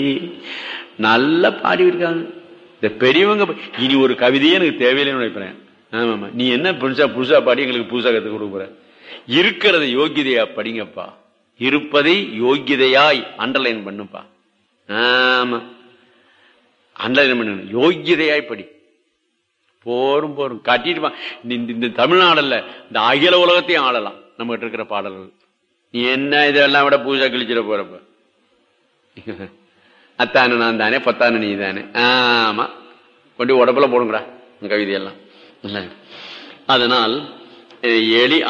நல்லா பாடி இருக்காங்க இந்த பெரியவங்க ப- இனி ஒரு கவிதையே எனக்கு தேவையில்லைன்னு நினைக்கிறேன் ஆமாமா நீ என்ன புதுசா புதுசா பாடி எங்களுக்கு புதுசா கத்துக் கொடுக்குற இருக்கிறத யோகிதையா படிங்கப்பா இருப்பதை யோகிதையாய் அண்டர்லைன் பண்ணுப்பா ஆமா அண்டர்லைன் பண்ணு யோகிதையாய் படி போரும் போரும் காட்டிட்டு வா. இந்த- இந்த தமிழ்நாடுல இந்த அகில உலகத்தையும் ஆளலாம் நம்ம கிட்ட இருக்கிற பாடல்கள் நீ என்ன இதெல்லாம் விட பூஜா கழிச்சிட போறப்ப அத்தானு நான் தானே பத்தானு நீ தானே ஆமா கொண்டு உடம்புல போடுங்கடா இந்த கவிதையெல்லாம் இல்ல. அதனால் அஹ், எலி